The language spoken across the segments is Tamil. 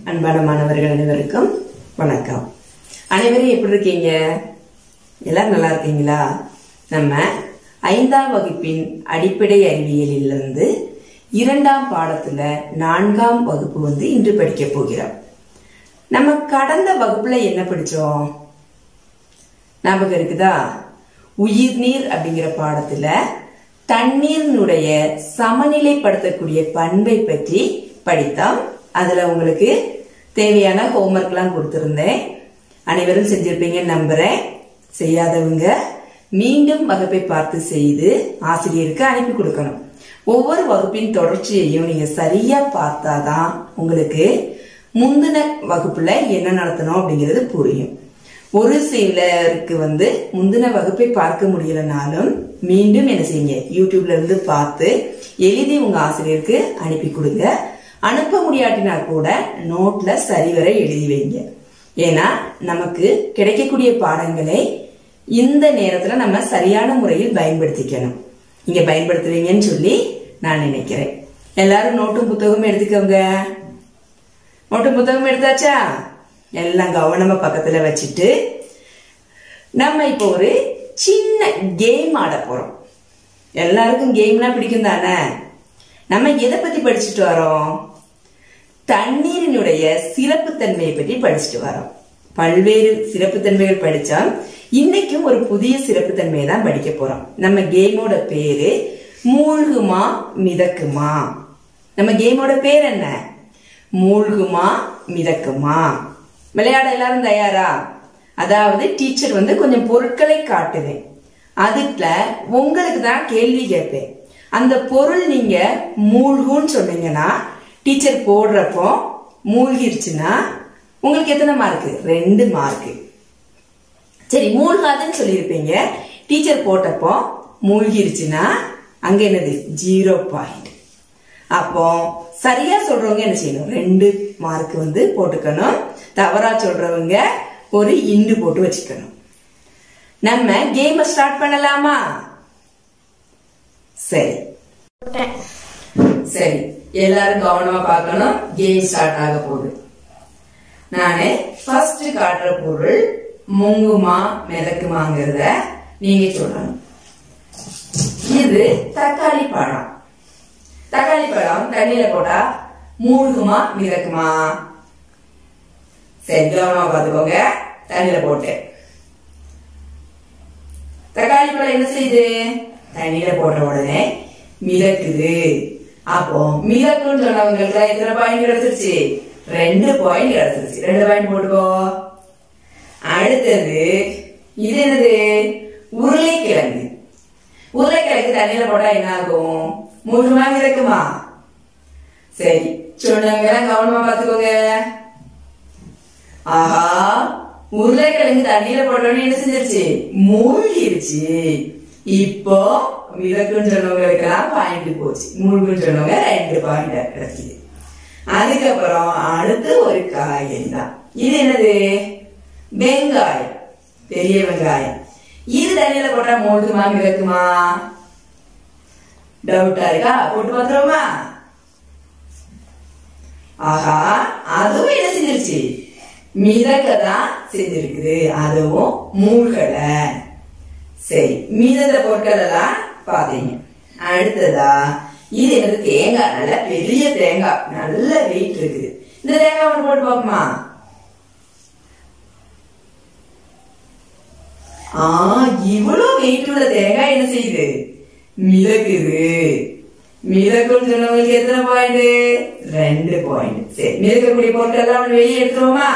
அன்பான மாணவர்கள் அனைவருக்கும் வணக்கம் அனைவரும் எப்படி இருக்கீங்க எல்லாரும் நல்லா இருக்கீங்களா நம்ம ஐந்தாம் வகுப்பின் அடிப்படை அறிவியலிலிருந்து இரண்டாம் பாடத்துல நான்காம் வகுப்பு வந்து இன்று படிக்க போகிறோம் நம்ம கடந்த வகுப்புல என்ன படிச்சோம் ஞாபகம் இருக்குதா உயிர்நீர் அப்படிங்கிற பாடத்துல தண்ணீரினுடைய சமநிலைப்படுத்தக்கூடிய பண்பை பற்றி படித்தோம் அதுல உங்களுக்கு தேவையான ஹோம்ஒர்க் எல்லாம் கொடுத்திருந்தேன் அனைவரும் செஞ்சிருப்பீங்கன்னு நம்புறேன் செய்யாதவங்க மீண்டும் வகுப்பை பார்த்து செய்து ஆசிரியருக்கு அனுப்பி கொடுக்கணும் ஒவ்வொரு வகுப்பின் தொடர்ச்சியையும் நீங்க சரியா பார்த்தாதான் உங்களுக்கு முந்தின வகுப்புல என்ன நடத்தணும் அப்படிங்கிறது புரியும் ஒரு சிலருக்கு வந்து முந்தின வகுப்பை பார்க்க முடியலனாலும் மீண்டும் என்ன செய்யுங்க யூடியூப்ல இருந்து பார்த்து எழுதி உங்க ஆசிரியருக்கு அனுப்பி கொடுங்க அனுப்ப முடியாட்டினா கூட நோட்ல சரிவர எழுதி வைங்க ஏன்னா நமக்கு கிடைக்கக்கூடிய பாடங்களை இந்த நேரத்துல நம்ம சரியான முறையில் பயன்படுத்திக்கணும் நீங்க பயன்படுத்துவீங்கன்னு சொல்லி நான் நினைக்கிறேன் எல்லாரும் நோட்டும் புத்தகமும் எடுத்துக்கோங்க நோட்டும் புத்தகம் எடுத்தாச்சா எல்லாம் கவனமா பக்கத்துல வச்சுட்டு நம்ம இப்போ ஒரு சின்ன கேம் ஆட போறோம் எல்லாருக்கும் கேம்லாம் பிடிக்கும் தானே நம்ம எதை பத்தி படிச்சுட்டு வரோம் தண்ணீரினுடைய சிறப்புத்தன்மையை பற்றி படிச்சுட்டு வரோம் பல்வேறு சிறப்புத்தன்மைகள் படிச்சோம் இன்னைக்கும் ஒரு புதிய சிறப்புத்தன்மையை தான் படிக்க போறோம் நம்ம கேமோட பேரு மூழ்குமா மிதக்குமா நம்ம கேமோட பேர் என்ன மூழ்குமா மிதக்குமா விளையாட எல்லாரும் தயாரா அதாவது டீச்சர் வந்து கொஞ்சம் பொருட்களை காட்டுவேன் அதுல உங்களுக்கு தான் கேள்வி கேட்பேன் அந்த பொருள் நீங்க மூழ்குன்னு சொன்னீங்கன்னா டீச்சர் போடுறப்போ மூழ்கிருச்சுன்னா உங்களுக்கு எத்தனை மார்க் ரெண்டு மார்க் சரி மூழ்காதுன்னு சொல்லியிருப்பீங்க டீச்சர் போட்டப்போ மூழ்கிருச்சுன்னா அங்க என்னது ஜீரோ பாயிண்ட் அப்போ சரியா சொல்றவங்க என்ன செய்யணும் ரெண்டு மார்க் வந்து போட்டுக்கணும் தவறா சொல்றவங்க ஒரு இண்டு போட்டு வச்சுக்கணும் நம்ம கேம் ஸ்டார்ட் பண்ணலாமா சரி சரி எல்லாரும் கவனமா பார்க்கணும் கேம் ஸ்டார்ட் ஆக போகுது நானு ஃபர்ஸ்ட் காட்டுற பொருள் முங்குமா மிதக்குமாங்கிறத நீங்க சொல்லணும் இது தக்காளி பழம் தக்காளி பழம் தண்ணியில போட்டா மூழ்குமா மிதக்குமா சரி கவனமா பாத்துக்கோங்க தண்ணியில போட்டேன் தக்காளி பழம் என்ன செய்யுது தண்ணியில போட்ட உடனே மிதக்குது அப்போ மிதக்குன்னு சொன்னவங்களுக்கு எத்தனை பாயிண்ட் கிடைச்சிருச்சு ரெண்டு பாயிண்ட் கிடைச்சிருச்சு ரெண்டு பாயிண்ட் போட்டுக்கோ அடுத்தது இது என்னது உருளைக்கிழங்கு உருளைக்கிழங்கு தண்ணியில போட்டா என்ன ஆகும் மூழ்குமா மிதக்குமா சரி சொன்னவங்க கவனமா பாத்துக்கோங்க ஆஹா உருளைக்கிழங்கு தண்ணியில போட்டோன்னு என்ன செஞ்சிருச்சு மூழ்கிருச்சு இப்போ மிதக்குன்னு சொன்னவங்களுக்கு எல்லாம் பாயிண்ட் போச்சு மூழ்குன்னு சொன்னவங்க ரெண்டு பாயிண்ட் கிடைக்குது அதுக்கப்புறம் அடுத்து ஒரு காய்கறி தான் இது என்னது வெங்காயம் பெரிய வெங்காயம் இது தண்ணியில போட்டா மூழ்குமா மிதக்குமா டவுட்டா இருக்கா போட்டு பாத்துருவோமா ஆஹா அதுவும் என்ன செஞ்சிருச்சு மிதக்கதான் செஞ்சிருக்குது அதுவும் மூழ்கல சரி மீதந்த பொருட்கள் எல்லாம் பாத்தீங்க அடுத்ததா இது எனக்கு தேங்காய் நல்ல பெரிய தேங்காய் நல்ல வெயிட் இருக்குது இந்த தேங்காய் ஒன்று போட்டு பார்ப்போமா ஆ இவ்வளவு வெயிட் உள்ள தேங்காய் என்ன செய்யுது மிதக்குது மிதக்குன்னு சொன்னவங்களுக்கு எத்தனை பாயிண்ட் ரெண்டு பாயிண்ட் சரி மிதக்கக்கூடிய பொருட்கள் எல்லாம் வெளியே எடுத்துருவோமா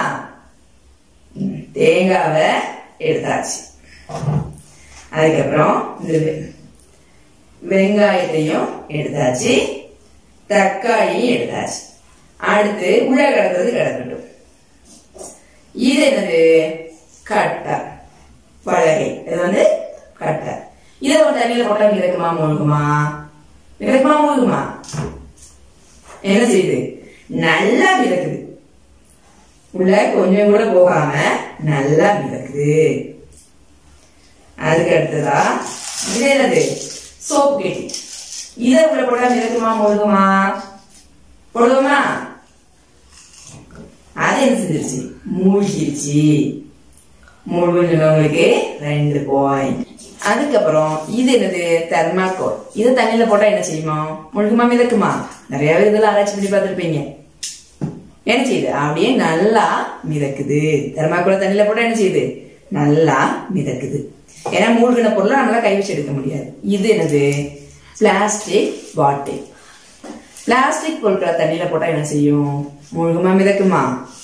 தேங்காவை எடுத்தாச்சு அதுக்கப்புறம் இந்த வெங்காயத்தையும் எடுத்தாச்சு தக்காளியும் எடுத்தாச்சு அடுத்து உள்ள கிடக்கிறது கிடக்கட்டும் இது என்னது கட்டை பலகை இது வந்து கட்டை இதை ஒரு தண்ணியில போட்டா மிதக்குமா மூழ்குமா மிதக்குமா மூழ்குமா என்ன செய்யுது நல்லா மிதக்குது உள்ள கொஞ்சம் கூட போகாம நல்லா மிதக்குது அதுக்கு அடுத்ததா இது என்னது சோப்பு கெட்டி இதை உள்ள போட்டா மிதக்குமா மூழ்குமா போடுவோமா அது என்ன செஞ்சிருச்சு மூழ்கிருச்சு மூழ்குன்னு சொன்னவங்களுக்கு ரெண்டு பாயிண்ட் அதுக்கப்புறம் இது என்னது தெர்மாக்கோல் இது தண்ணியில போட்டா என்ன செய்யுமா முழுகுமா மிதக்குமா நிறைய பேர் இதெல்லாம் ஆராய்ச்சி பண்ணி பார்த்திருப்பீங்க என்ன செய்யுது அப்படியே நல்லா மிதக்குது தெர்மாக்கோல தண்ணியில போட்டா என்ன செய்யுது நல்லா மிதக்குது ஏன்னா மூழ்கின பொருளை நம்மளால கை வச்சு எடுக்க முடியாது இது என்னது பிளாஸ்டிக் பாட்டில் பிளாஸ்டிக் பொருட்களை தண்ணியில போட்டா என்ன செய்யும் மூழ்குமா மிதக்குமா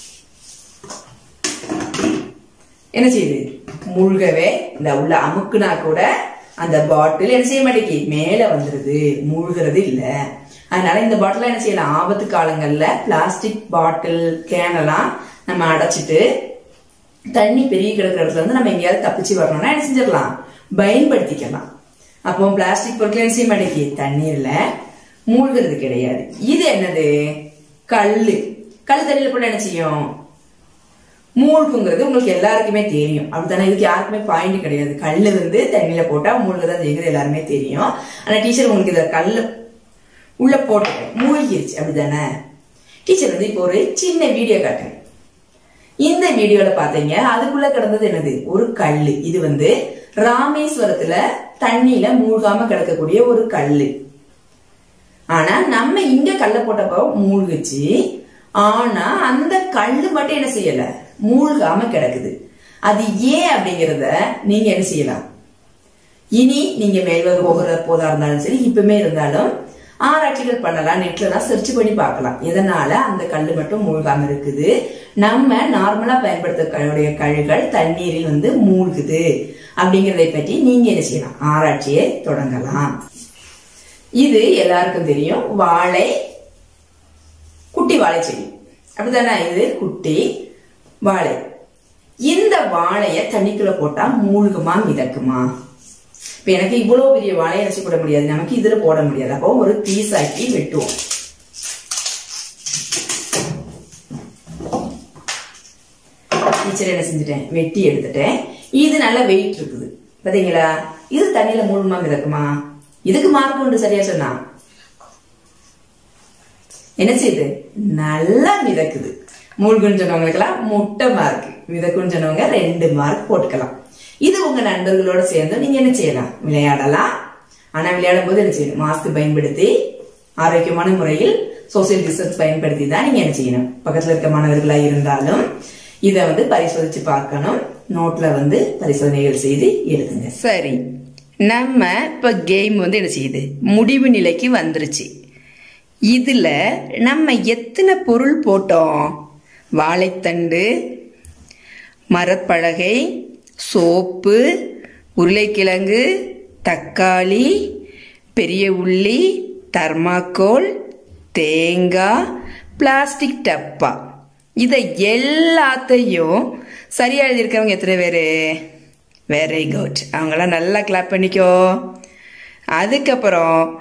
என்ன செய்யுது மூழ்கவே இந்த உள்ள அமுக்குனா கூட அந்த பாட்டில் என்ன செய்ய மாட்டேங்கி மேல வந்துருது மூழ்கிறது இல்ல அதனால இந்த பாட்டில் என்ன செய்யலாம் ஆபத்து காலங்கள்ல பிளாஸ்டிக் பாட்டில் கேன் எல்லாம் நம்ம அடைச்சிட்டு தண்ணி பெரிய கிடக்கிற இடத்துல இருந்து நம்ம எங்கேயாவது தப்பிச்சு வரணும்னா என்ன செஞ்சிடலாம் பயன்படுத்திக்கலாம் அப்போ பிளாஸ்டிக் பொருட்கள் என்ன செய்ய மாட்டேங்கி தண்ணீர்ல மூழ்கிறது கிடையாது இது என்னது கல்லு கல் தண்ணியில போட்டு என்ன செய்யும் மூழ்குங்கிறது உங்களுக்கு எல்லாருக்குமே தெரியும் அப்படித்தானே இதுக்கு யாருக்குமே பாயிண்ட் கிடையாது கல்லு வந்து தண்ணியில போட்டா மூழ்குதான் செய்யுங்கிறது எல்லாருமே தெரியும் ஆனா டீச்சர் உங்களுக்கு இத கல்லு உள்ள போட்டுட்டேன் மூழ்கிருச்சு அப்படிதானே டீச்சர் வந்து இப்போ ஒரு சின்ன வீடியோ காட்டுறேன் இந்த வீடியோல பாத்தீங்க அதுக்குள்ள கிடந்தது என்னது ஒரு கல்லு இது வந்து ராமேஸ்வரத்துல தண்ணியில மூழ்காம கிடக்கக்கூடிய ஒரு கல்லு ஆனா நம்ம இங்க கல்ல போட்டப்போ மூழ்குச்சு ஆனா அந்த கல்லு மட்டும் என்ன செய்யல மூழ்காம கிடக்குது அது ஏன் அப்படிங்கறத நீங்க என்ன செய்யலாம் இனி நீங்க மேல்வது போகிற போதா இருந்தாலும் சரி இப்பவுமே இருந்தாலும் ஆராய்ச்சிகள் பண்ணலாம் நெட்ல தான் சர்ச் பண்ணி பார்க்கலாம் எதனால அந்த கல்லு மட்டும் மூழ்காம இருக்குது நம்ம நார்மலா பயன்படுத்தக்கூடிய கழுகள் தண்ணீரில் வந்து மூழ்குது அப்படிங்கறதை பற்றி நீங்க என்ன செய்யலாம் ஆராய்ச்சியை தொடங்கலாம் இது எல்லாருக்கும் தெரியும் வாழை குட்டி வாழை செடி அப்படிதானே இது குட்டி வாழை இந்த வாழைய தண்ணிக்குள்ள போட்டா மூழ்குமா மிதக்குமா இப்ப எனக்கு இவ்வளவு பெரிய வாழையை வச்சு போட முடியாது நமக்கு இதுல போட முடியாது அப்போ ஒரு பீஸ் ஆக்கி வெட்டுவோம் டீச்சர் என்ன செஞ்சுட்டேன் வெட்டி எடுத்துட்டேன் இது நல்ல வெயிட் இருக்குது பாத்தீங்களா இது தண்ணியில மூழ்குமா மிதக்குமா இதுக்கு மார்க் உண்டு சரியா சொன்னா என்ன செய்யுது நல்லா மிதக்குது மூழ்குன்னு சொன்னவங்களுக்கெல்லாம் முட்டை மார்க் மிதக்குன்னு சொன்னவங்க ரெண்டு மார்க் போட்டுக்கலாம் இது உங்க நண்பர்களோட சேர்ந்து நீங்க என்ன செய்யலாம் விளையாடலாம் ஆனா விளையாடும் போது என்ன செய்யணும் மாஸ்க் பயன்படுத்தி ஆரோக்கியமான முறையில் சோசியல் டிஸ்டன்ஸ் பயன்படுத்தி தான் நீங்க என்ன செய்யணும் பக்கத்துல இருக்க மாணவர்களா இருந்தாலும் இத வந்து பரிசோதிச்சு பார்க்கணும் நோட்ல வந்து பரிசோதனைகள் செய்து எழுதுங்க சரி நம்ம இப்ப கேம் வந்து என்ன செய்யுது முடிவு நிலைக்கு வந்துருச்சு இதுல நம்ம எத்தனை பொருள் போட்டோம் வாழைத்தண்டு மரப்பலகை சோப்பு உருளைக்கிழங்கு தக்காளி பெரிய உள்ளி தர்மாக்கோல் தேங்காய் பிளாஸ்டிக் டப்பா இதை எல்லாத்தையும் சரியா எழுதியிருக்கவங்க எத்தனை பேர் வெரி குட் அவங்களாம் நல்லா கிளாப் பண்ணிக்கோ அதுக்கப்புறம்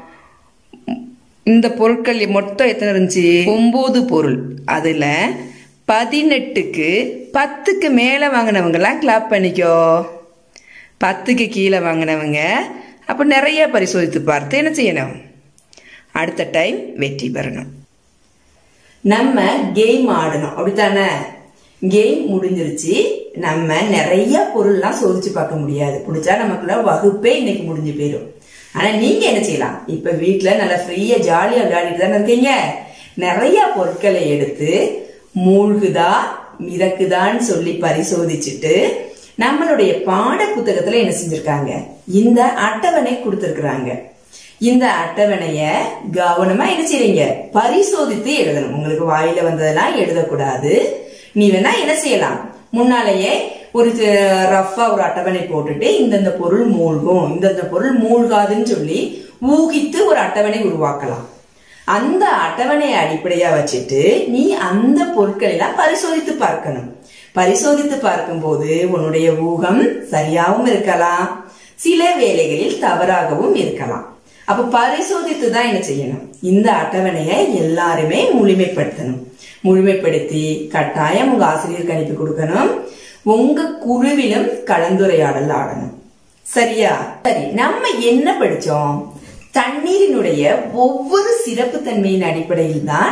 இந்த பொருட்கள் மொத்தம் எத்தனை இருந்துச்சு ஒன்பது பொருள் அதுல பதினெட்டுக்கு பத்துக்கு மேல வாங்கினவங்கலாம் கிளாப் பண்ணிக்கோ பத்துக்கு கீழே வாங்கினவங்க அப்போ நிறைய பரிசோதித்து பார்த்து என்ன செய்யணும் அடுத்த டைம் வெற்றி பெறணும் நம்ம கேம் ஆடணும் அப்படித்தானே கேம் முடிஞ்சிருச்சு நம்ம நிறைய பொருள்லாம் சோதிச்சு பார்க்க முடியாது பிடிச்சா நமக்குள்ள வகுப்பே இன்னைக்கு முடிஞ்சு போயிடும் ஆனா நீங்க என்ன செய்யலாம் இப்ப வீட்டுல நல்லா ஃப்ரீயா ஜாலியா விளையாடிட்டு தானே இருக்கீங்க நிறைய பொருட்களை எடுத்து மூழ்குதா மிதக்குதான்னு சொல்லி பரிசோதிச்சுட்டு நம்மளுடைய பாட புத்தகத்துல என்ன செஞ்சிருக்காங்க இந்த அட்டவணை கொடுத்திருக்கிறாங்க இந்த அட்டவணைய கவனமா என்ன செய்றீங்க பரிசோதித்து எழுதணும் உங்களுக்கு வாயில வந்ததெல்லாம் எழுதக்கூடாது நீ வேணா என்ன செய்யலாம் முன்னாலேயே ஒரு ரஃபா ஒரு அட்டவணை போட்டுட்டு இந்தந்த பொருள் மூழ்கும் இந்தந்த பொருள் மூழ்காதுன்னு சொல்லி ஊகித்து ஒரு அட்டவணை உருவாக்கலாம் அந்த அட்டவணையை அடிப்படையா வச்சுட்டு நீ அந்த பொருட்களை எல்லாம் பரிசோதித்து பார்க்கணும் பரிசோதித்து பார்க்கும்போது உன்னுடைய ஊகம் சரியாகவும் இருக்கலாம் சில வேளைகளில் தவறாகவும் இருக்கலாம் அப்ப பரிசோதித்து தான் என்ன செய்யணும் இந்த அட்டவணையை எல்லாருமே முழுமைப்படுத்தணும் முழுமைப்படுத்தி கட்டாயம் உங்க ஆசிரியருக்கு அனுப்பி கொடுக்கணும் உங்க குழுவிலும் கலந்துரையாடல் ஆடணும் சரியா சரி நம்ம என்ன படிச்சோம் தண்ணீரினுடைய ஒவ்வொரு சிறப்பு தன்மையின் அடிப்படையில் தான்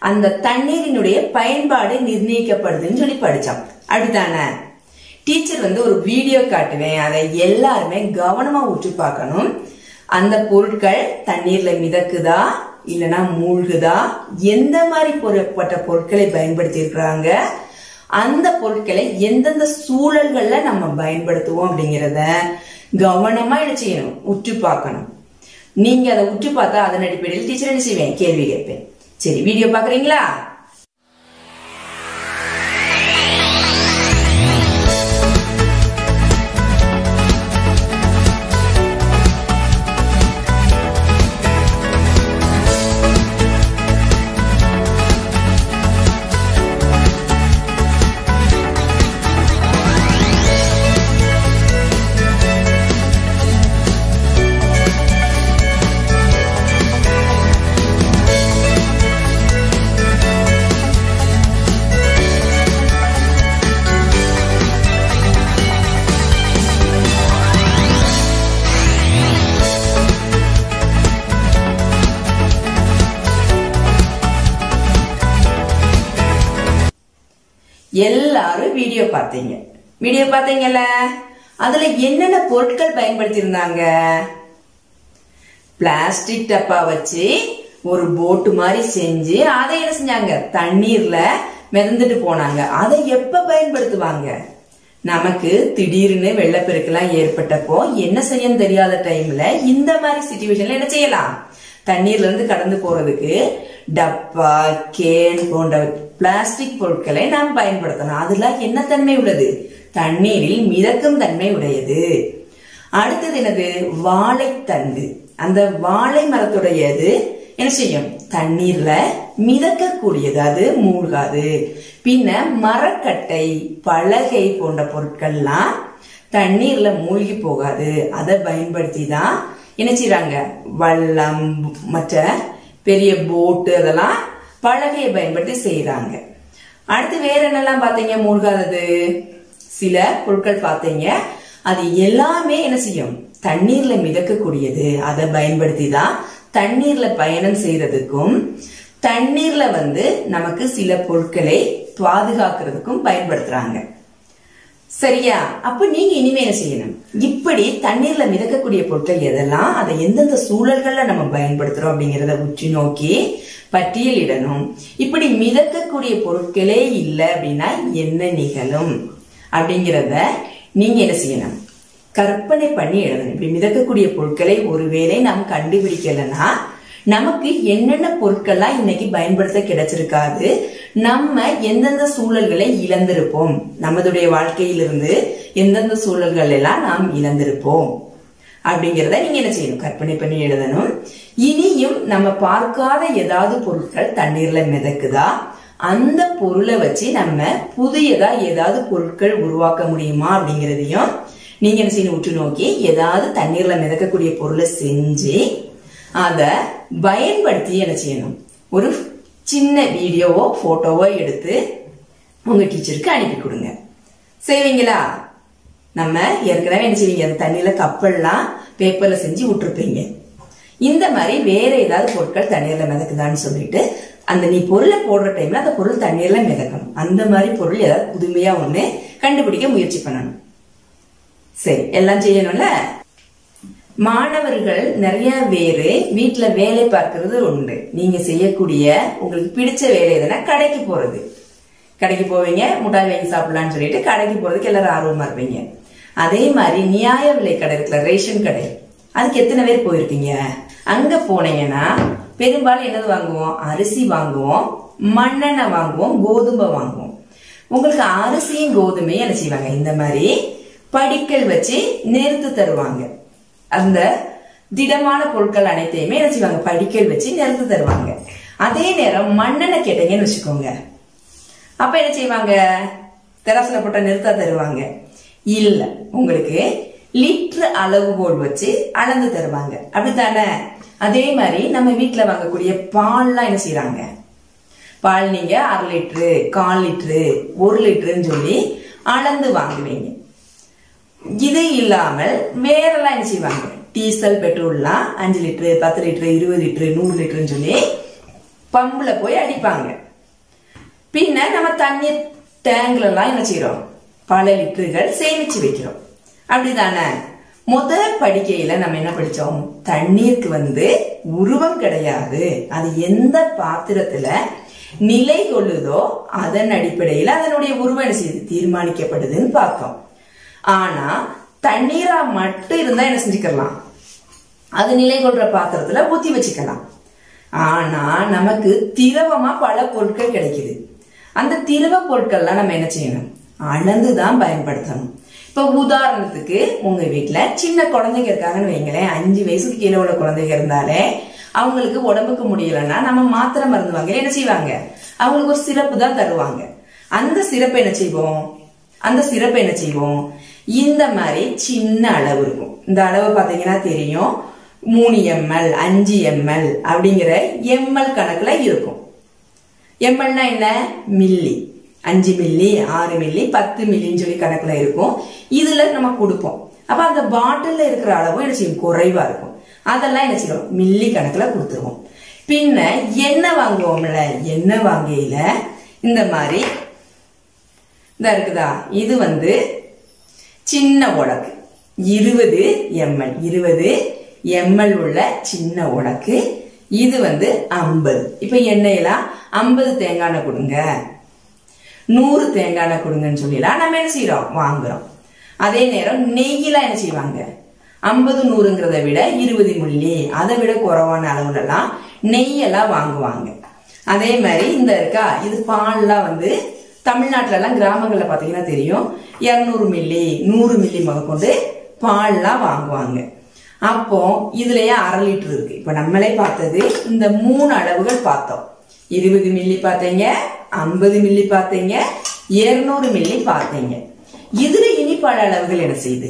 அந்த தண்ணீரினுடைய பயன்பாடு நிர்ணயிக்கப்படுதுன்னு சொல்லி படிச்சோம் அப்படித்தானே டீச்சர் வந்து ஒரு வீடியோ காட்டுவேன் அதை எல்லாருமே கவனமா உற்று பார்க்கணும் அந்த பொருட்கள் தண்ணீர்ல மிதக்குதா இல்லனா மூழ்குதா எந்த மாதிரி பொருட்பட்ட பொருட்களை பயன்படுத்தி இருக்கிறாங்க அந்த பொருட்களை எந்தெந்த சூழல்கள்ல நம்ம பயன்படுத்துவோம் அப்படிங்கிறத கவனமா என்ன செய்யணும் உற்று பார்க்கணும் நீங்க அதை உற்று பார்த்தா அதன் அடிப்படையில் டீச்சர் என்ன செய்வேன் கேள்வி கேட்பேன் சரி வீடியோ பாக்குறீங்களா எல்லாரும் வீடியோ பார்த்தீங்க வீடியோ பார்த்தீங்கல்ல அதுல என்னென்ன பொருட்கள் பயன்படுத்தி இருந்தாங்க பிளாஸ்டிக் டப்பா வச்சு ஒரு போட்டு மாதிரி செஞ்சு அதை என்ன செஞ்சாங்க தண்ணீர்ல மிதந்துட்டு போனாங்க அதை எப்ப பயன்படுத்துவாங்க நமக்கு திடீர்னு வெள்ளப்பெருக்கெல்லாம் ஏற்பட்டப்போ என்ன செய்யணும் தெரியாத டைம்ல இந்த மாதிரி சுச்சுவேஷன்ல என்ன செய்யலாம் தண்ணீர்ல இருந்து கடந்து போறதுக்கு டப்பா கேன் போன்ற பிளாஸ்டிக் பொருட்களை நாம் பயன்படுத்தலாம் அதுல என்ன தன்மை உள்ளது தண்ணீரில் மிதக்கும் தன்மை உடையது அடுத்தது என்னது வாழைத்தண்டு அந்த வாழை மரத்துடையது என்ன செய்யும் தண்ணீர்ல மிதக்கக்கூடியது அது மூழ்காது பின்ன மரக்கட்டை பலகை போன்ற பொருட்கள்லாம் தண்ணீர்ல மூழ்கி போகாது அதை பயன்படுத்தி தான் என்ன செய்றாங்க வள்ளம் மற்ற பெரிய போட்டு அதெல்லாம் பலகையை பயன்படுத்தி செய்யறாங்க அடுத்து வேற என்னெல்லாம் பாத்தீங்க மூழ்காதது சில பொருட்கள் பார்த்தீங்க அது எல்லாமே என்ன செய்யும் தண்ணீர்ல மிதக்கக்கூடியது அதை பயன்படுத்தி தான் தண்ணீர்ல பயணம் செய்யறதுக்கும் தண்ணீர்ல வந்து நமக்கு சில பொருட்களை பாதுகாக்கிறதுக்கும் பயன்படுத்துறாங்க சரியா அப்ப நீங்க இனிமே என்ன செய்யணும் இப்படி தண்ணீர்ல மிதக்கக்கூடிய பொருட்கள் எதெல்லாம் அதை எந்தெந்த சூழல்கள்ல நம்ம பயன்படுத்துறோம் அப்படிங்கறத உற்று நோக்கி பட்டியலிடணும் இப்படி மிதக்கக்கூடிய பொருட்களே இல்லை அப்படின்னா என்ன நிகழும் அப்படிங்கிறத நீங்க என்ன செய்யணும் கற்பனை பண்ணி எழுதணும் இப்படி மிதக்கக்கூடிய பொருட்களை ஒருவேளை நாம் கண்டுபிடிக்கலன்னா நமக்கு என்னென்ன பொருட்கள்லாம் இன்னைக்கு பயன்படுத்த கிடைச்சிருக்காது நம்ம எந்தெந்த சூழல்களை இழந்திருப்போம் நமதுடைய வாழ்க்கையிலிருந்து எந்தெந்த சூழல்கள் எல்லாம் நாம் இழந்திருப்போம் அப்படிங்கிறத நீங்க என்ன செய்யணும் கற்பனை பண்ணி எழுதணும் இனியும் நம்ம பார்க்காத ஏதாவது பொருட்கள் தண்ணீர்ல மிதக்குதா அந்த பொருளை வச்சு நம்ம புதியதா ஏதாவது பொருட்கள் உருவாக்க முடியுமா அப்படிங்கிறதையும் நீங்க என்ன செய்யணும் உற்று நோக்கி ஏதாவது தண்ணீர்ல மிதக்கக்கூடிய பொருளை செஞ்சு அதை பயன்படுத்தி என்ன செய்யணும் ஒரு சின்ன வீடியோவோ போட்டோவோ எடுத்து உங்க டீச்சருக்கு அனுப்பி கொடுங்க செய்வீங்களா நம்ம ஏற்கனவே என்ன செய்வீங்க அந்த தண்ணியில கப்பல்லாம் பேப்பர்ல செஞ்சு விட்டுருப்பீங்க இந்த மாதிரி வேற ஏதாவது பொருட்கள் தண்ணீர்ல மிதக்குதான்னு சொல்லிட்டு அந்த நீ பொருளை போடுற டைம்ல அந்த பொருள் தண்ணீர்ல மிதக்கணும் அந்த மாதிரி பொருள் ஏதாவது புதுமையா ஒண்ணு கண்டுபிடிக்க முயற்சி பண்ணணும் சரி எல்லாம் செய்யணும்ல மாணவர்கள் நிறைய பேரு வீட்டுல வேலை பார்க்கறது உண்டு நீங்க செய்யக்கூடிய உங்களுக்கு பிடிச்ச வேலை எதுனா கடைக்கு போறது கடைக்கு போவீங்க முட்டாய் வாங்கி சாப்பிடலாம்னு சொல்லிட்டு கடைக்கு போறதுக்கு எல்லாரும் ஆர்வமா இருப்பீங்க அதே மாதிரி நியாய விலை கடை இருக்குல்ல ரேஷன் கடை அதுக்கு எத்தனை பேர் போயிருக்கீங்க அங்க போனீங்கன்னா பெரும்பாலும் என்னது வாங்குவோம் அரிசி வாங்குவோம் மண்ணெண்ணெய் வாங்குவோம் கோதுமை வாங்குவோம் உங்களுக்கு அரிசியும் கோதுமையும் என்ன செய்வாங்க இந்த மாதிரி படிக்கல் வச்சு நிறுத்து தருவாங்க அந்த திடமான பொருட்கள் அனைத்தையுமே என்ன செய்வாங்க படிக்கல் வச்சு நிறுத்து தருவாங்க அதே நேரம் மண்ணெண்ணெய் கேட்டீங்கன்னு வச்சுக்கோங்க அப்ப என்ன செய்வாங்க தெரசுல போட்ட நிறுத்தா தருவாங்க இல்ல உங்களுக்கு லிட்டர் அளவுகோல் வச்சு அளந்து தருவாங்க அப்படித்தானே அதே மாதிரி நம்ம வீட்டுல வாங்கக்கூடிய பால்லாம் என்ன செய்யறாங்க பால் நீங்க அரை லிட்டரு கால் லிட்டரு ஒரு லிட்டருன்னு சொல்லி அளந்து வாங்குவீங்க இது இல்லாமல் வேறெல்லாம் என்ன செய்வாங்க டீசல் பெட்ரோல்லாம் அஞ்சு லிட்டரு பத்து லிட்டரு இருபது லிட்டரு நூறு லிட்டருன்னு சொல்லி பம்புல போய் அடிப்பாங்க பின்ன நம்ம தண்ணீர் டேங்க்ல எல்லாம் என்ன செய்யறோம் பல லிட்டர்கள் சேமிச்சு வைக்கிறோம் அப்படிதானே முத படிக்கையில நம்ம என்ன படிச்சோம் தண்ணீருக்கு வந்து உருவம் கிடையாது அது எந்த பாத்திரத்துல நிலை கொள்ளுதோ அதன் அடிப்படையில் அதனுடைய உருவம் என்ன செய்யுது தீர்மானிக்கப்படுதுன்னு பார்த்தோம் ஆனா தண்ணீரா மட்டும் இருந்தா என்ன செஞ்சுக்கலாம் அது நிலை கொள்ற பாத்திரத்துல ஊத்தி வச்சுக்கலாம் ஆனா நமக்கு திரவமா பல பொருட்கள் கிடைக்குது அந்த திரவ பொருட்கள்லாம் நம்ம என்ன செய்யணும் அளந்துதான் பயன்படுத்தணும் இப்ப உதாரணத்துக்கு உங்க வீட்ல சின்ன குழந்தைங்க இருக்காங்கன்னு வைங்களேன் அஞ்சு வயசுக்கு கீழே உள்ள குழந்தைங்க இருந்தாலே அவங்களுக்கு உடம்புக்கு முடியலன்னா நம்ம மாத்திரை மருந்து வாங்க என்ன செய்வாங்க அவங்களுக்கு ஒரு சிறப்பு தான் தருவாங்க அந்த சிறப்பை என்ன செய்வோம் அந்த சிறப்பை என்ன செய்வோம் இந்த மாதிரி சின்ன அளவு இருக்கும் இந்த அளவு பாத்தீங்கன்னா தெரியும் மூணு எம்எல் அஞ்சு எம்எல் அப்படிங்கிற எம்எல் கணக்குல இருக்கும் எம்எல்னா என்ன மில்லி அஞ்சு மில்லி ஆறு மில்லி பத்து மில்லின்னு சொல்லி கணக்குல இருக்கும் இதுல நம்ம கொடுப்போம் அப்ப அந்த பாட்டில்ல இருக்கிற அளவும் என்ன செய்யும் குறைவா இருக்கும் அதெல்லாம் என்ன செய்யும் மில்லி கணக்குல கொடுத்துருவோம் பின்ன எண்ணெய் வாங்குவோம்ல எண்ணெய் வாங்கையில இந்த மாதிரி இந்த இருக்குதா இது வந்து சின்ன உலக்கு இருபது எம்எல் இருபது எம்எல் உள்ள சின்ன உலக்கு இது வந்து ஐம்பது இப்ப எண்ணெயெல்லாம் ஐம்பது தேங்காய் எண்ணெய் கொடுங்க நூறு தேங்காய் எண்ணெய் கொடுங்கன்னு சொல்லிலாம் நம்ம என்ன செய்யறோம் வாங்குறோம் அதே நேரம் நெய்யெல்லாம் என்ன செய்வாங்க ஐம்பது நூறுங்கிறத விட இருபது மில்லி அதை விட குறைவான அளவுலலாம் நெய்யெல்லாம் வாங்குவாங்க அதே மாதிரி இந்த இருக்கா இது பால்லாம் வந்து தமிழ்நாட்டுல எல்லாம் கிராமங்கள்ல பாத்தீங்கன்னா தெரியும் இருநூறு மில்லி நூறு மில்லி முதற்கொண்டு பால்லாம் வாங்குவாங்க அப்போ இதுலயே அரை லிட்டர் இருக்கு இப்ப நம்மளே பார்த்தது இந்த மூணு அளவுகள் பார்த்தோம் இருபது மில்லி பார்த்தீங்க ஐம்பது மில்லி பார்த்தீங்க இருநூறு மில்லி பார்த்தீங்க இதுல இனிப்பாட அளவுகள் என்ன செய்யுது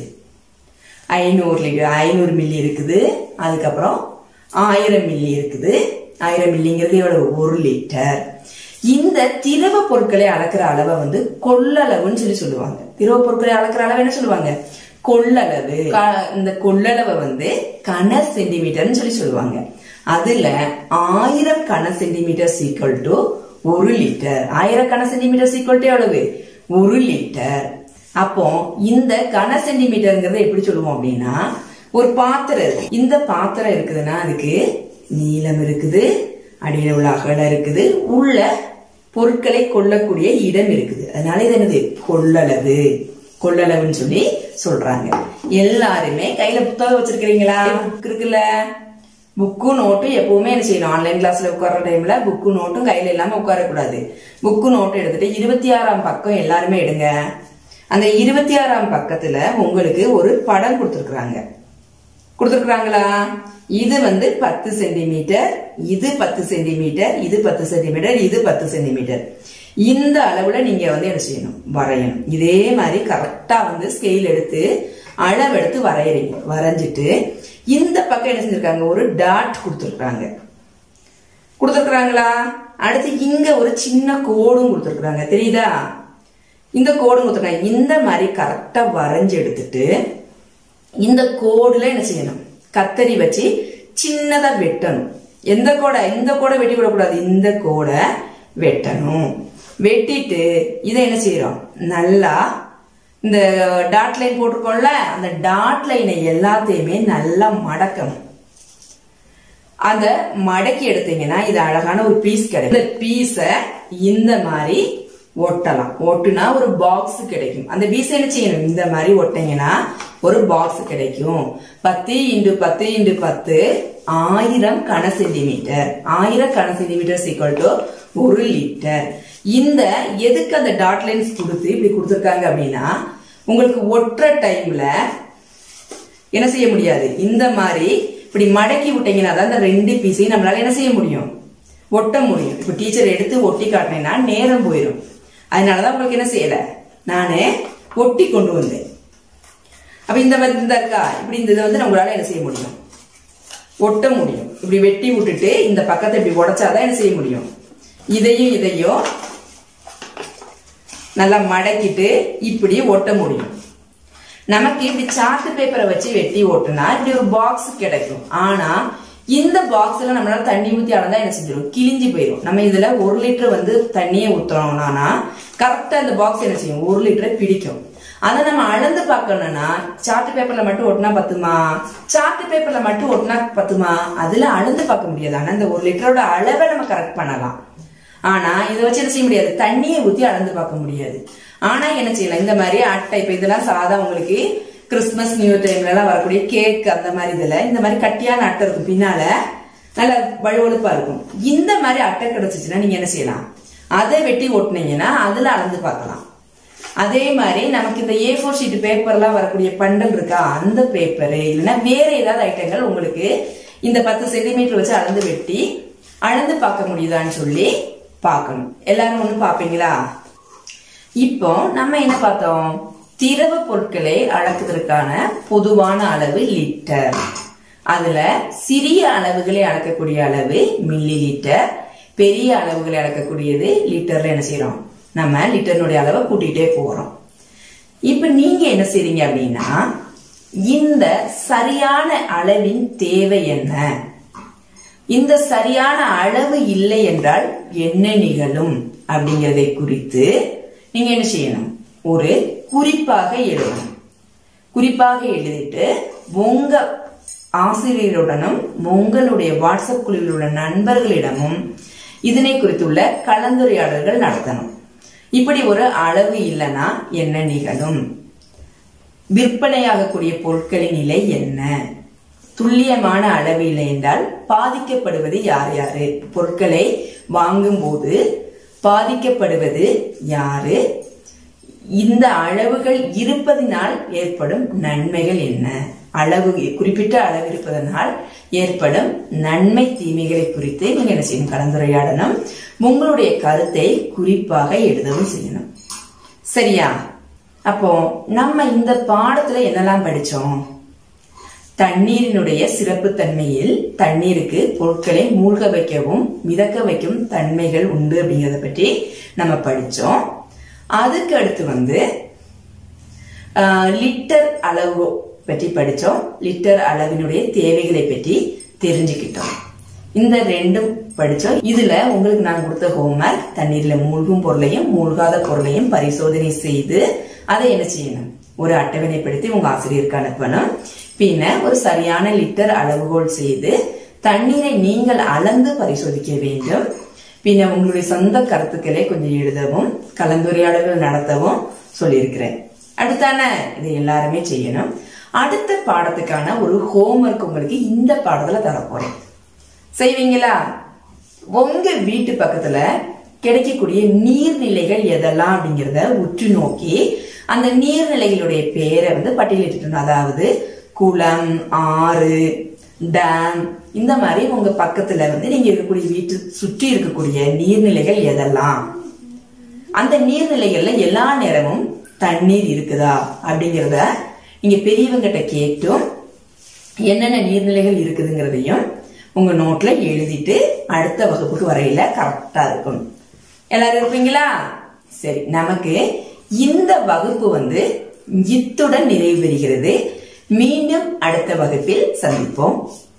ஐநூறு லிட்டர் ஐநூறு மில்லி இருக்குது அதுக்கப்புறம் ஆயிரம் மில்லி இருக்குது ஆயிரம் மில்லிங்கிறது எவ்வளவு ஒரு லிட்டர் இந்த திரவ பொருட்களை அளக்கிற அளவை வந்து கொள்ளளவுன்னு சொல்லி சொல்லுவாங்க திரவ பொருட்களை அளக்கிற அளவு என்ன சொல்லுவாங்க கொள்ளளவு க- இந்த கொள்ளளவை வந்து கன சென்டிமீட்டர்னு சொல்லி சொல்லுவாங்க அதுல ஆயிரம் கன சென்டிமீட்டர் சீக்வல் டு ஒரு லிட்டர் ஆயிரம் கன சென்டிமீட்டர் சீக்வல் டு எவ்வளவு ஒரு லிட்டர் அப்போ இந்த கன சென்டிமீட்டர்ங்கிறத எப்படி சொல்லுவோம் அப்படின்னா ஒரு பாத்திரம் இருக்கு. இந்த பாத்திரம் இருக்குதுன்னா அதுக்கு நீளம் இருக்குது அடியில உள்ள அகலம் இருக்குது உள்ள பொருட்களை கொள்ளக்கூடிய இடம் இருக்குது அதனால இது என்னது கொள்ளளவு கொள்ளளவுன்னு சொல்லி சொல்றாங்க எல்லாருமே கையில புத்தகம் வச்சிருக்கிறீங்களா புக் இருக்குல்ல புக்கு நோட்டும் எப்பவுமே என்ன செய்யணும் ஆன்லைன் கிளாஸ்ல உட்கார்ற டைம்ல புக்கு நோட்டும் கையில இல்லாம உட்காரக்கூடாது புக்கு நோட்டும் எடுத்துட்டு இருபத்தி ஆறாம் பக்கம் எல்லாருமே எடுங்க அந்த இருபத்தி ஆறாம் பக்கத்துல உங்களுக்கு ஒரு படம் கொடுத்துருக்குறாங்க கொடுத்துருக்குறாங்களா இது வந்து பத்து சென்டிமீட்டர் இது பத்து சென்டிமீட்டர் இது பத்து சென்டிமீட்டர் இது பத்து சென்டிமீட்டர் இந்த அளவுல நீங்க வந்து என்ன செய்யணும் வரையணும் இதே மாதிரி கரெக்டா வந்து ஸ்கெயில் எடுத்து அளவெடுத்து வரையறீங்க வரைஞ்சிட்டு இந்த பக்கம் என்ன செஞ்சிருக்காங்க ஒரு டாட் கொடுத்துருக்காங்க கொடுத்துருக்காங்களா அடுத்து இங்க ஒரு சின்ன கோடும் கொடுத்துருக்காங்க தெரியுதா இந்த கோடும் கொடுத்துருக்காங்க இந்த மாதிரி கரெக்டா வரைஞ்சு எடுத்துட்டு இந்த கோடுல என்ன செய்யணும் கத்தரி வச்சு சின்னதா வெட்டணும் எந்த கோடை இந்த கோடை வெட்டி விடக்கூடாது இந்த கோடை வெட்டணும் வெட்டிட்டு இதை என்ன செய்யறோம் நல்லா இந்த டாட் லைன் போட்டிருக்கோம்ல அந்த டாட் லைனை எல்லாத்தையுமே நல்லா மடக்கணும் அத மடக்கி எடுத்தீங்கன்னா இது அழகான ஒரு பீஸ் கிடைக்கும் இந்த பீஸை இந்த மாதிரி ஒட்டலாம் ஒட்டுனா ஒரு பாக்ஸ் கிடைக்கும் அந்த பீஸ் என்ன செய்யணும் இந்த மாதிரி ஒட்டிங்கன்னா ஒரு பாக்ஸ் கிடைக்கும் பத்து இன்டு பத்து இன்டு பத்து ஆயிரம் கன சென்டிமீட்டர் ஆயிரம் கன சென்டிமீட்டர் ஈக்குவல் டு ஒரு லிட்டர் இந்த எதுக்கு அந்த டாட் லைன்ஸ் கொடுத்து இப்படி கொடுத்துருக்காங்க அப்படின்னா உங்களுக்கு ஒட்டுற டைம்ல என்ன செய்ய முடியாது இந்த மாதிரி இப்படி மடக்கி விட்டீங்கன்னா தான் இந்த ரெண்டு பீஸையும் நம்மளால என்ன செய்ய முடியும் ஒட்ட முடியும் இப்ப டீச்சர் எடுத்து ஒட்டி காட்டினேன்னா நேரம் போயிடும் அதனாலதான் உங்களுக்கு என்ன செய்யல நானே ஒட்டி கொண்டு வந்தேன் அப்ப இந்த மாதிரி இந்த இருக்கா இப்படி இந்த இதை வந்து நம்மளால என்ன செய்ய முடியும் ஒட்ட முடியும் இப்படி வெட்டி விட்டுட்டு இந்த பக்கத்தை இப்படி உடைச்சாதான் என்ன செய்ய முடியும் இதையும் இதையும் நல்லா மடக்கிட்டு இப்படி ஒட்ட முடியும் நமக்கு இப்படி சார்ட் பேப்பரை வச்சு வெட்டி ஓட்டுனா இப்படி ஒரு பாக்ஸ் கிடைக்கும் ஆனா இந்த பாக்ஸ்ல நம்மளால தண்ணி ஊத்தி அளந்தா என்ன செஞ்சிடும் கிழிஞ்சு போயிடும் நம்ம இதுல ஒரு லிட்டர் வந்து தண்ணியை ஊத்துறோம்னா கரெக்டா இந்த பாக்ஸ் என்ன செய்யும் ஒரு லிட்டரை பிடிக்கும் அதை நம்ம அளந்து பார்க்கணும்னா சார்ட் பேப்பர்ல மட்டும் ஒட்டினா பத்துமா சார்ட் பேப்பர்ல மட்டும் ஒட்டினா பத்துமா அதுல அளந்து பார்க்க முடியாது ஆனா இந்த ஒரு லிட்டரோட அளவை நம்ம கரெக்ட் பண்ணலாம் ஆனா இதை வச்சு என்ன செய்ய முடியாது தண்ணியை ஊத்தி அளந்து பார்க்க முடியாது ஆனா என்ன செய்யலாம் இந்த மாதிரி அட்டை இப்ப இதெல்லாம் சாதா உங்களுக்கு கிறிஸ்துமஸ் நியூ டைம்ல எல்லாம் வரக்கூடிய கேக் அந்த மாதிரி இதுல இந்த மாதிரி கட்டியான அட்டை இருக்கும் பின்னால நல்ல வழுவழுப்பா இருக்கும் இந்த மாதிரி அட்டை கிடைச்சிச்சுன்னா நீங்க என்ன செய்யலாம் அதை வெட்டி ஒட்டினீங்கன்னா அதுல அளந்து பார்க்கலாம் அதே மாதிரி நமக்கு இந்த ஏ ஃபோர் ஷீட் பேப்பர்லாம் வரக்கூடிய பண்டல் இருக்கா அந்த பேப்பரு இல்லைன்னா வேற ஏதாவது ஐட்டங்கள் உங்களுக்கு இந்த பத்து சென்டிமீட்டர் வச்சு அளந்து வெட்டி அளந்து பார்க்க முடியுதான்னு சொல்லி பார்க்கணும் எல்லாரும் ஒன்று பார்ப்பீங்களா இப்போ நம்ம என்ன பார்த்தோம் திரவ பொருட்களை அளக்குவதற்கான பொதுவான அளவு லிட்டர் அதுல சிறிய அளவுகளை அளக்கக்கூடிய அளவு மில்லி லிட்டர் பெரிய அளவுகளை அளக்கக்கூடியது லிட்டர்ல என்ன செய்யறோம் நம்ம லிட்டர்னுடைய அளவை கூட்டிகிட்டே போறோம் இப்ப நீங்க என்ன செய்றீங்க அப்படின்னா இந்த சரியான அளவின் தேவை என்ன இந்த சரியான அளவு இல்லை என்றால் என்ன நிகழும் அப்படிங்கறதை குறித்து நீங்க என்ன செய்யணும் ஒரு குறிப்பாக எழுதணும் குறிப்பாக எழுதிட்டு உங்க ஆசிரியருடனும் உங்களுடைய வாட்ஸ்அப் குழுவில் உள்ள நண்பர்களிடமும் இதனை குறித்துள்ள கலந்துரையாடல்கள் நடத்தணும் இப்படி ஒரு அளவு இல்லைன்னா என்ன நிகழும் விற்பனையாகக்கூடிய பொருட்களின் நிலை என்ன துல்லியமான அளவு இல்லை என்றால் பாதிக்கப்படுவது யார் யாரு பொருட்களை வாங்கும் போது பாதிக்கப்படுவது யாரு இந்த அளவுகள் இருப்பதினால் ஏற்படும் நன்மைகள் என்ன அளவு குறிப்பிட்ட அளவு இருப்பதனால் ஏற்படும் நன்மை தீமைகளை குறித்து நீங்க என்ன செய்யணும் கலந்துரையாடணும் உங்களுடைய கருத்தை குறிப்பாக எழுதவும் செய்யணும் சரியா அப்போ நம்ம இந்த பாடத்துல என்னெல்லாம் படிச்சோம் தண்ணீரினுடைய சிறப்பு தன்மையில் தண்ணீருக்கு பொருட்களை மூழ்க வைக்கவும் மிதக்க வைக்கும் தன்மைகள் உண்டு அப்படிங்கறத பற்றி நம்ம படிச்சோம் அதுக்கு அடுத்து வந்து லிட்டர் அளவு பற்றி படிச்சோம் லிட்டர் அளவினுடைய தேவைகளை பற்றி தெரிஞ்சுக்கிட்டோம் இந்த ரெண்டும் படிச்சோம் இதுல உங்களுக்கு நான் கொடுத்த ஹோம்ஒர்க் தண்ணீர்ல மூழ்கும் பொருளையும் மூழ்காத பொருளையும் பரிசோதனை செய்து அதை என்ன செய்யணும் ஒரு அட்டவணைப்படுத்தி உங்க ஆசிரியருக்கு அனுப்பணும் பின்ன ஒரு சரியான லிட்டர் அளவுகோல் செய்து தண்ணீரை நீங்கள் அளந்து பரிசோதிக்க வேண்டும் பின்ன உங்களுடைய சொந்த கருத்துக்களை கொஞ்சம் எழுதவும் கலந்துரையாடல்கள் நடத்தவும் சொல்லியிருக்கிறேன் அடுத்தான இதை எல்லாருமே செய்யணும் அடுத்த பாடத்துக்கான ஒரு ஹோம்ஒர்க் உங்களுக்கு இந்த பாடத்துல தரப்போறேன் செய்வீங்களா உங்க வீட்டு பக்கத்துல கிடைக்கக்கூடிய நீர்நிலைகள் எதெல்லாம் அப்படிங்கிறத உற்று நோக்கி அந்த நீர்நிலைகளுடைய பேரை வந்து பட்டியலிட்டு அதாவது குளம் ஆறு டேம் இந்த மாதிரி உங்க பக்கத்துல வந்து நீங்க இருக்கக்கூடிய வீட்டு சுற்றி இருக்கக்கூடிய நீர்நிலைகள் எதெல்லாம் அந்த நீர்நிலைகள்ல எல்லா நேரமும் தண்ணீர் இருக்குதா அப்படிங்கிறத நீங்க பெரியவங்கிட்ட கேட்டும் என்னென்ன நீர்நிலைகள் இருக்குதுங்கிறதையும் உங்க நோட்ல எழுதிட்டு அடுத்த வகுப்புக்கு வரையில கரெக்டா இருக்கும் எல்லாரும் இருப்பீங்களா சரி நமக்கு இந்த வகுப்பு வந்து இத்துடன் நிறைவு பெறுகிறது மீண்டும் அடுத்த வகுப்பில் சந்திப்போம்